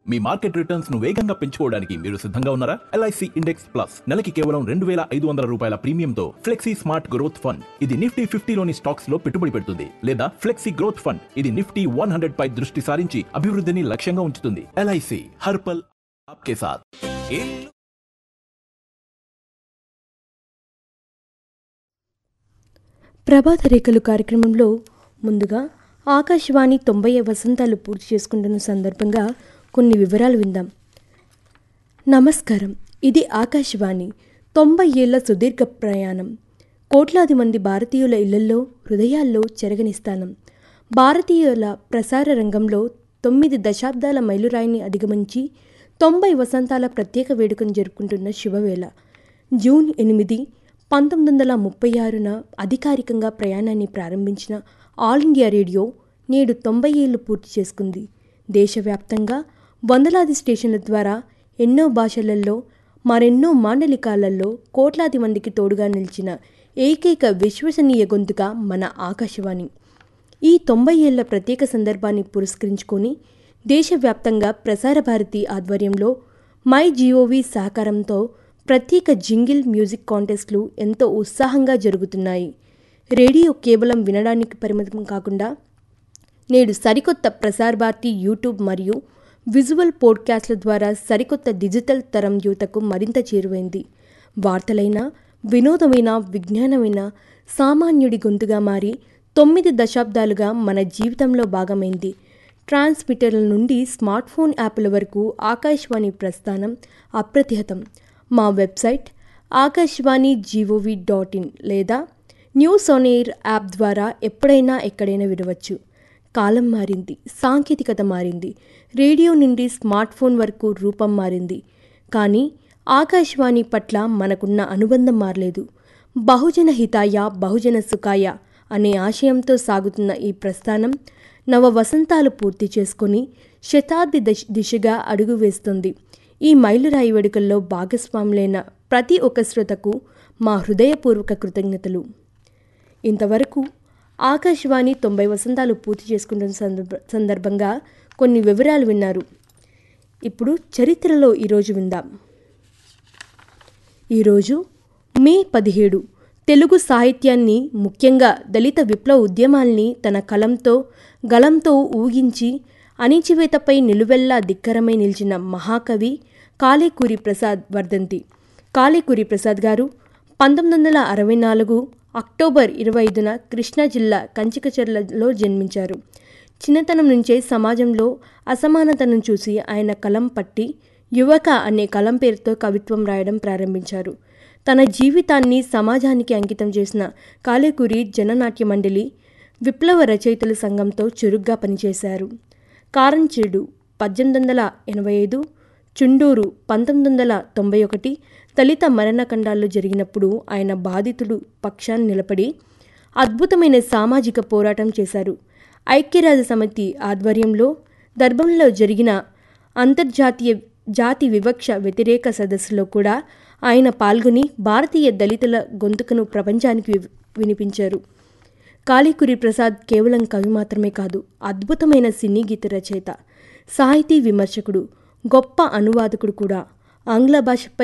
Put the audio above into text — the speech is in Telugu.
మీ మార్కెట్ రిటర్న్స్ ను వేగంగా పెంచుకోవడానికి మీరు సిద్ధంగా ఉన్నారా ఎల్ఐసి ఇండెక్స్ ప్లస్ నెలకి కేవలం రెండు వేల ఐదు వందల రూపాయల ప్రీమియంతో ఫ్లెక్సీ స్మార్ట్ గ్రోత్ ఫండ్ ఇది నిఫ్టీ ఫిఫ్టీలోని స్టాక్స్ లో పెట్టుబడి పెడుతుంది లేదా ఫ్లెక్సీ గ్రోత్ ఫండ్ ఇది నిఫ్టీ వన్ హండ్రెడ్ పై దృష్టి సారించి అభివృద్ధిని లక్ష్యంగా ఉంచుతుంది ఎల్ఐసి హర్పల్ ఆప్కే సాథ్ ప్రభాత రేఖలు కార్యక్రమంలో ముందుగా ఆకాశవాణి తొంభై వసంతాలు పూర్తి చేసుకుంటున్న సందర్భంగా కొన్ని వివరాలు విందాం నమస్కారం ఇది ఆకాశవాణి తొంభై ఏళ్ల సుదీర్ఘ ప్రయాణం కోట్లాది మంది భారతీయుల ఇళ్లలో హృదయాల్లో చెరగని స్థానం భారతీయుల ప్రసార రంగంలో తొమ్మిది దశాబ్దాల మైలురాయిని అధిగమించి తొంభై వసంతాల ప్రత్యేక వేడుకను జరుపుకుంటున్న శుభవేళ జూన్ ఎనిమిది పంతొమ్మిది వందల ముప్పై ఆరున అధికారికంగా ప్రయాణాన్ని ప్రారంభించిన ఆల్ ఇండియా రేడియో నేడు తొంభై ఏళ్లు పూర్తి చేసుకుంది దేశవ్యాప్తంగా వందలాది స్టేషన్ల ద్వారా ఎన్నో భాషలలో మరెన్నో మాండలికాలలో కోట్లాది మందికి తోడుగా నిలిచిన ఏకైక విశ్వసనీయ గొంతుక మన ఆకాశవాణి ఈ తొంభై ఏళ్ల ప్రత్యేక సందర్భాన్ని పురస్కరించుకొని దేశవ్యాప్తంగా ప్రసార భారతి ఆధ్వర్యంలో మై జీఓవి సహకారంతో ప్రత్యేక జింగిల్ మ్యూజిక్ కాంటెస్ట్లు ఎంతో ఉత్సాహంగా జరుగుతున్నాయి రేడియో కేవలం వినడానికి పరిమితం కాకుండా నేడు సరికొత్త ప్రసార్ భారతి యూట్యూబ్ మరియు విజువల్ పోడ్కాస్ట్ల ద్వారా సరికొత్త డిజిటల్ తరం యువతకు మరింత చేరువైంది వార్తలైన వినోదమైన విజ్ఞానమైన సామాన్యుడి గొంతుగా మారి తొమ్మిది దశాబ్దాలుగా మన జీవితంలో భాగమైంది ట్రాన్స్మిటర్ల నుండి స్మార్ట్ ఫోన్ యాప్ల వరకు ఆకాశవాణి ప్రస్థానం అప్రతిహతం మా website Akashvani GOV dot in లేదా న్యూస్ ఆన్ ఎయిర్ యాప్ ద్వారా ఎప్పుడైనా ఎక్కడైనా వినవచ్చు కాలం మారింది సాంకేతికత మారింది రేడియో నుండి స్మార్ట్ ఫోన్ వరకు రూపం మారింది కానీ ఆకాశవాణి పట్ల మనకున్న అనుబంధం మారలేదు బహుజన హితాయ బహుజన సుఖాయ అనే ఆశయంతో సాగుతున్న ఈ ప్రస్థానం నవ వసంతాలు పూర్తి చేసుకొని శతాబ్ది దశ దిశగా అడుగు వేస్తుంది ఈ మైలురాయి వేడుకల్లో భాగస్వాములైన ప్రతి ఒక్క శ్రోతకు మా హృదయపూర్వక కృతజ్ఞతలు ఇంతవరకు ఆకాశవాణి తొంభై వసంతాలు పూర్తి చేసుకుంటున్న సందర్భ సందర్భంగా కొన్ని వివరాలు విన్నారు ఇప్పుడు చరిత్రలో ఈరోజు విందాం ఈరోజు మే పదిహేడు తెలుగు సాహిత్యాన్ని ముఖ్యంగా దళిత విప్లవ ఉద్యమాల్ని తన కలంతో గళంతో ఊగించి అణిచివేతపై నిలువెల్లా దిక్కరమై నిలిచిన మహాకవి కాళేకూరి ప్రసాద్ వర్ధంతి కాళేకూరి ప్రసాద్ గారు పంతొమ్మిది వందల అరవై నాలుగు అక్టోబర్ ఇరవై ఐదున కృష్ణా జిల్లా కంచికచర్లలో జన్మించారు చిన్నతనం నుంచే సమాజంలో అసమానతను చూసి ఆయన కలం పట్టి యువక అనే కలం పేరుతో కవిత్వం రాయడం ప్రారంభించారు తన జీవితాన్ని సమాజానికి అంకితం చేసిన కాళేకూరి జననాట్య మండలి విప్లవ రచయితల సంఘంతో చురుగ్గా పనిచేశారు కారంచేడు పద్దెనిమిది వందల ఎనభై ఐదు చుండూరు పంతొమ్మిది వందల తొంభై ఒకటి దళిత మరణకండాల్లో జరిగినప్పుడు ఆయన బాధితుడు పక్షాన్ని నిలబడి అద్భుతమైన సామాజిక పోరాటం చేశారు ఐక్యరాజ్య సమితి ఆధ్వర్యంలో దర్భంలో జరిగిన అంతర్జాతీయ జాతి వివక్ష వ్యతిరేక సదస్సులో కూడా ఆయన పాల్గొని భారతీయ దళితుల గొంతుకను ప్రపంచానికి వి- వినిపించారు కాళీకురి ప్రసాద్ కేవలం కవి మాత్రమే కాదు అద్భుతమైన సినీ గీత రచయిత సాహితీ విమర్శకుడు గొప్ప అనువాదకుడు కూడా ఆంగ్ల భాషపై